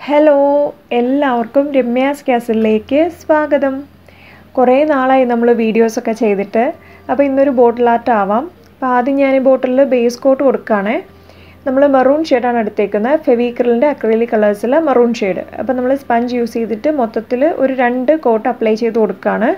hello എല്ലാവർക്കും രമ്യാസ് ക്യാസലിലേക്ക് സ്വാഗതം കുറേ നാളായി നമ്മൾ വീഡിയോസൊക്കെ ചെയ്തിട്ട് അപ്പോൾ ഇന്നൊരു ബോട്ടിൽ ആർട്ട് ആവാം അപ്പോൾ ആദ്യം ഞാൻ ഈ ബോട്ടിലിൽ ബേസ് കോട്ട് കൊടുക്കുകയാണേ നമ്മൾ മറൂൺ ഷെയ്ഡാണ് എടുത്തേക്കുന്നത് ഫെവിക്രിലിൻ്റെ അക്രലിക് കളേഴ്സിൽ മറൂൺ ഷെയ്ഡ് അപ്പോൾ നമ്മൾ സ്പഞ്ച് യൂസ് ചെയ്തിട്ട് മൊത്തത്തിൽ ഒരു രണ്ട് കോട്ട് അപ്ലൈ ചെയ്ത് കൊടുക്കുകയാണ്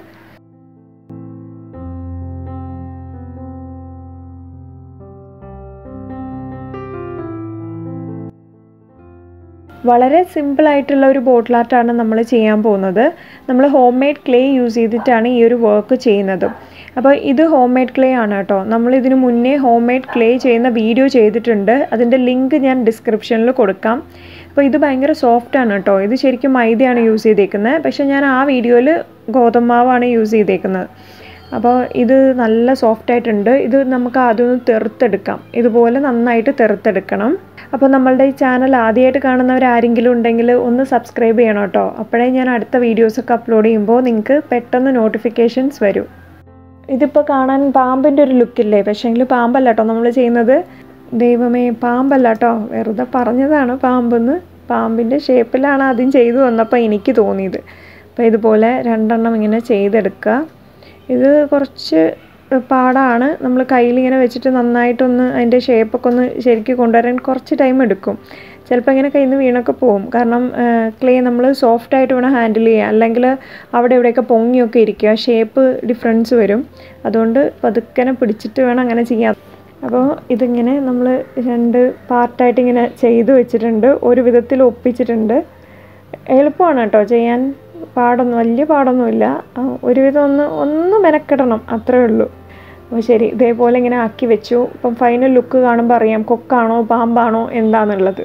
വളരെ സിമ്പിളായിട്ടുള്ള ഒരു ബോട്ടിൽ ആർട്ടാണ് നമ്മൾ ചെയ്യാൻ പോകുന്നത് നമ്മൾ ഹോം മെയ്ഡ് ക്ലേ യൂസ് ചെയ്തിട്ടാണ് ഈ ഒരു വർക്ക് ചെയ്യുന്നത് അപ്പോൾ ഇത് ഹോം മെയ്ഡ് ക്ലേ ആണ് കേട്ടോ നമ്മൾ ഇതിനു മുന്നേ ഹോം മെയ്ഡ് ക്ലേ ചെയ്യുന്ന വീഡിയോ ചെയ്തിട്ടുണ്ട് അതിൻ്റെ ലിങ്ക് ഞാൻ ഡിസ്ക്രിപ്ഷനിൽ കൊടുക്കാം അപ്പോൾ ഇത് ഭയങ്കര സോഫ്റ്റ് ആണ് കേട്ടോ ഇത് ശരിക്കും മൈദയാണ് യൂസ് ചെയ്തേക്കുന്നത് പക്ഷേ ഞാൻ ആ വീഡിയോയിൽ ഗോതമ്പാവാണ് യൂസ് ചെയ്തേക്കുന്നത് അപ്പോൾ ഇത് നല്ല സോഫ്റ്റ് ആയിട്ടുണ്ട് ഇത് നമുക്ക് ആദ്യം ഒന്ന് തെറുത്തെടുക്കാം ഇതുപോലെ നന്നായിട്ട് തെറുത്തെടുക്കണം അപ്പോൾ നമ്മളുടെ ഈ ചാനൽ ആദ്യമായിട്ട് കാണുന്നവർ ആരെങ്കിലും ഉണ്ടെങ്കിൽ ഒന്ന് സബ്സ്ക്രൈബ് ചെയ്യണം കേട്ടോ അപ്പോഴേ ഞാൻ അടുത്ത വീഡിയോസൊക്കെ അപ്ലോഡ് ചെയ്യുമ്പോൾ നിങ്ങൾക്ക് പെട്ടെന്ന് നോട്ടിഫിക്കേഷൻസ് വരും ഇതിപ്പോൾ കാണാൻ പാമ്പിൻ്റെ ഒരു ലുക്കില്ലേ പക്ഷേങ്കിൽ പാമ്പല്ല കേട്ടോ നമ്മൾ ചെയ്യുന്നത് ദൈവമേ പാമ്പല്ല കേട്ടോ വെറുതെ പറഞ്ഞതാണ് പാമ്പെന്ന് പാമ്പിൻ്റെ ഷേപ്പിലാണ് ആദ്യം ചെയ്തു വന്നപ്പോൾ എനിക്ക് തോന്നിയത് അപ്പോൾ ഇതുപോലെ രണ്ടെണ്ണം ഇങ്ങനെ ചെയ്തെടുക്കുക ഇത് കുറച്ച് പാടാണ് നമ്മൾ കയ്യിലിങ്ങനെ വെച്ചിട്ട് നന്നായിട്ടൊന്ന് അതിൻ്റെ ഷേപ്പൊക്കെ ഒന്ന് ശരിക്കും കൊണ്ടുവരാൻ കുറച്ച് ടൈം എടുക്കും ചിലപ്പോൾ ഇങ്ങനെ കയ്യിൽ നിന്ന് വീണൊക്കെ പോകും കാരണം ക്ലേ നമ്മൾ സോഫ്റ്റ് ആയിട്ട് വേണം ഹാൻഡിൽ ചെയ്യാൻ അല്ലെങ്കിൽ അവിടെ ഇവിടെയൊക്കെ പൊങ്ങിയൊക്കെ ഇരിക്കുക ഷേപ്പ് ഡിഫറൻസ് വരും അതുകൊണ്ട് പതുക്കനെ പിടിച്ചിട്ട് വേണം അങ്ങനെ ചെയ്യാൻ അപ്പോൾ ഇതിങ്ങനെ നമ്മൾ രണ്ട് പാർട്ടായിട്ട് ഇങ്ങനെ ചെയ്ത് വെച്ചിട്ടുണ്ട് ഒരു വിധത്തിൽ ഒപ്പിച്ചിട്ടുണ്ട് എളുപ്പമാണ് കേട്ടോ ചെയ്യാൻ പാടൊന്നും വലിയ പാടൊന്നുമില്ല ഒരുവിധം ഒന്ന് ഒന്ന് മെനക്കെടണം അത്രേ ഉള്ളൂ അപ്പോൾ ശരി ഇതേപോലെ ഇങ്ങനെ ആക്കി വെച്ചു ഇപ്പം ഫൈനൽ ലുക്ക് കാണുമ്പോൾ അറിയാം കൊക്കാണോ പാമ്പാണോ എന്താണെന്നുള്ളത്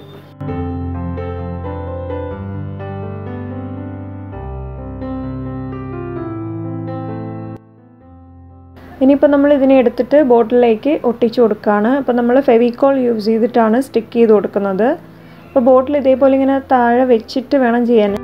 ഇനിയിപ്പോൾ നമ്മൾ ഇതിനെ എടുത്തിട്ട് ബോട്ടിലേക്ക് ഒട്ടിച്ചു കൊടുക്കുകയാണ് അപ്പോൾ നമ്മൾ ഫെവിക്കോൾ യൂസ് ചെയ്തിട്ടാണ് സ്റ്റിക്ക് ചെയ്ത് കൊടുക്കുന്നത് അപ്പോൾ ബോട്ടിൽ ഇതേപോലെ ഇങ്ങനെ താഴെ വെച്ചിട്ട് വേണം ചെയ്യാൻ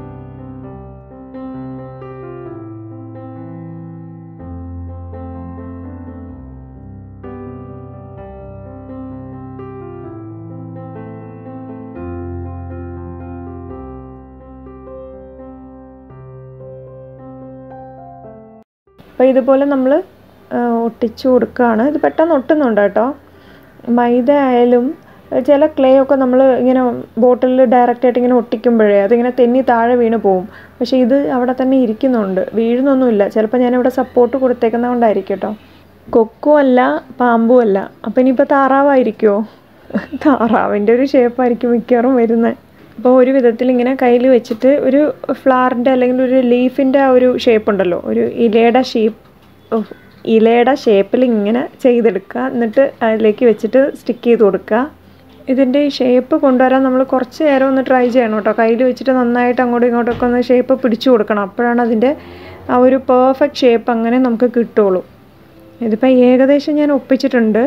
അപ്പോൾ ഇതുപോലെ നമ്മൾ ഒട്ടിച്ചു കൊടുക്കുകയാണ് ഇത് പെട്ടെന്ന് ഒട്ടുന്നുണ്ട് കേട്ടോ മൈദ ആയാലും ചില ക്ലേ ഒക്കെ നമ്മൾ ഇങ്ങനെ ബോട്ടിലിൽ ഡയറക്റ്റായിട്ട് ഇങ്ങനെ ഒട്ടിക്കുമ്പോഴേ അതിങ്ങനെ തെന്നി താഴെ വീണ് പോവും പക്ഷേ ഇത് അവിടെ തന്നെ ഇരിക്കുന്നുണ്ട് വീഴുന്നൊന്നുമില്ല ചിലപ്പോൾ ഞാനിവിടെ സപ്പോർട്ട് കൊടുത്തേക്കുന്ന കൊണ്ടായിരിക്കും കേട്ടോ കൊക്കും അല്ല പാമ്പും അല്ല അപ്പം ഇനിയിപ്പോൾ താറാവായിരിക്കുമോ താറാവിൻ്റെ ഒരു ഷേപ്പായിരിക്കും മിക്കവാറും വരുന്നത് അപ്പോൾ ഒരു വിധത്തിൽ ഇങ്ങനെ കയ്യിൽ വെച്ചിട്ട് ഒരു ഫ്ലവറിൻ്റെ അല്ലെങ്കിൽ ഒരു ലീഫിൻ്റെ ആ ഒരു ഷേപ്പ് ഉണ്ടല്ലോ ഒരു ഇലയുടെ ഷേപ്പ് ഇലയുടെ ഷേപ്പിൽ ഇങ്ങനെ ചെയ്തെടുക്കുക എന്നിട്ട് അതിലേക്ക് വെച്ചിട്ട് സ്റ്റിക്ക് ചെയ്ത് കൊടുക്കുക ഇതിൻ്റെ ഈ ഷേപ്പ് കൊണ്ടുവരാൻ നമ്മൾ കുറച്ച് നേരം ഒന്ന് ട്രൈ ചെയ്യണം കേട്ടോ കയ്യിൽ വെച്ചിട്ട് നന്നായിട്ട് അങ്ങോട്ടും ഇങ്ങോട്ടൊക്കെ ഒന്ന് ഷേപ്പ് പിടിച്ചു കൊടുക്കണം അപ്പോഴാണ് അതിൻ്റെ ആ ഒരു പെർഫെക്റ്റ് ഷേപ്പ് അങ്ങനെ നമുക്ക് കിട്ടുള്ളൂ ഇതിപ്പോൾ ഏകദേശം ഞാൻ ഒപ്പിച്ചിട്ടുണ്ട്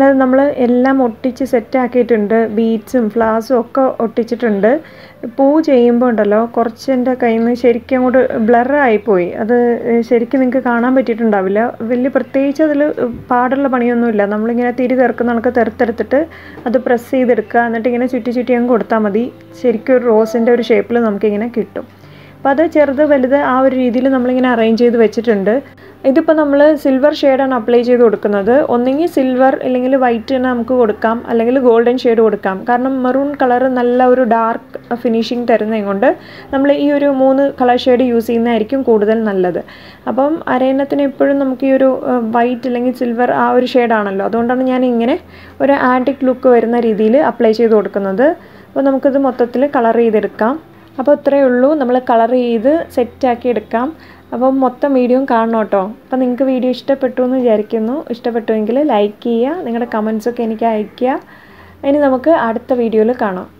അതായത് നമ്മൾ എല്ലാം ഒട്ടിച്ച് സെറ്റാക്കിയിട്ടുണ്ട് ബീഡ്സും ഫ്ലാസും ഒക്കെ ഒട്ടിച്ചിട്ടുണ്ട് പൂ ചെയ്യുമ്പോൾ ഉണ്ടല്ലോ കുറച്ച് എൻ്റെ കയ്യിൽ നിന്ന് ശരിക്കും അങ്ങോട്ട് ബ്ലറായിപ്പോയി അത് ശരിക്കും നിങ്ങൾക്ക് കാണാൻ പറ്റിയിട്ടുണ്ടാവില്ല വലിയ പ്രത്യേകിച്ച് അതിൽ പാടുള്ള പണിയൊന്നുമില്ല നമ്മളിങ്ങനെ തിരി തെറുക്കുന്ന കണക്ക് തെറുത്തെടുത്തിട്ട് അത് പ്രസ് ചെയ്തെടുക്കുക എന്നിട്ട് ഇങ്ങനെ ചുറ്റി ചുറ്റി അങ്ങ് കൊടുത്താൽ മതി ശരിക്കും ഒരു റോസിൻ്റെ ഒരു ഷേപ്പിൽ നമുക്കിങ്ങനെ കിട്ടും അപ്പോൾ അത് ചെറുത് വലുത് ആ ഒരു രീതിയിൽ നമ്മളിങ്ങനെ അറേഞ്ച് ചെയ്ത് വെച്ചിട്ടുണ്ട് ഇതിപ്പോൾ നമ്മൾ സിൽവർ ഷെയ്ഡാണ് അപ്ലൈ ചെയ്ത് കൊടുക്കുന്നത് ഒന്നെങ്കിൽ സിൽവർ അല്ലെങ്കിൽ വൈറ്റ് തന്നെ നമുക്ക് കൊടുക്കാം അല്ലെങ്കിൽ ഗോൾഡൻ ഷെയ്ഡ് കൊടുക്കാം കാരണം മെറൂൺ കളർ നല്ല ഒരു ഡാർക്ക് ഫിനിഷിങ് തരുന്നത് കൊണ്ട് നമ്മൾ ഈ ഒരു മൂന്ന് കളർ ഷെയ്ഡ് യൂസ് ചെയ്യുന്നതായിരിക്കും കൂടുതൽ നല്ലത് അപ്പം അരയന്നത്തിന് എപ്പോഴും നമുക്ക് ഈ ഒരു വൈറ്റ് അല്ലെങ്കിൽ സിൽവർ ആ ഒരു ഷെയ്ഡാണല്ലോ അതുകൊണ്ടാണ് ഞാൻ ഇങ്ങനെ ഒരു ആൻറ്റിക് ലുക്ക് വരുന്ന രീതിയിൽ അപ്ലൈ ചെയ്ത് കൊടുക്കുന്നത് അപ്പോൾ നമുക്കിത് മൊത്തത്തിൽ കളർ ചെയ്തെടുക്കാം അപ്പോൾ ഇത്രയേ ഉള്ളൂ നമ്മൾ കളർ ചെയ്ത് സെറ്റാക്കി എടുക്കാം അപ്പം മൊത്തം വീഡിയോയും കാണണം കേട്ടോ അപ്പോൾ നിങ്ങൾക്ക് വീഡിയോ ഇഷ്ടപ്പെട്ടു എന്ന് വിചാരിക്കുന്നു ഇഷ്ടപ്പെട്ടുവെങ്കിൽ ലൈക്ക് ചെയ്യുക നിങ്ങളുടെ കമൻസൊക്കെ എനിക്ക് അയയ്ക്കുക ഇനി നമുക്ക് അടുത്ത വീഡിയോയിൽ കാണാം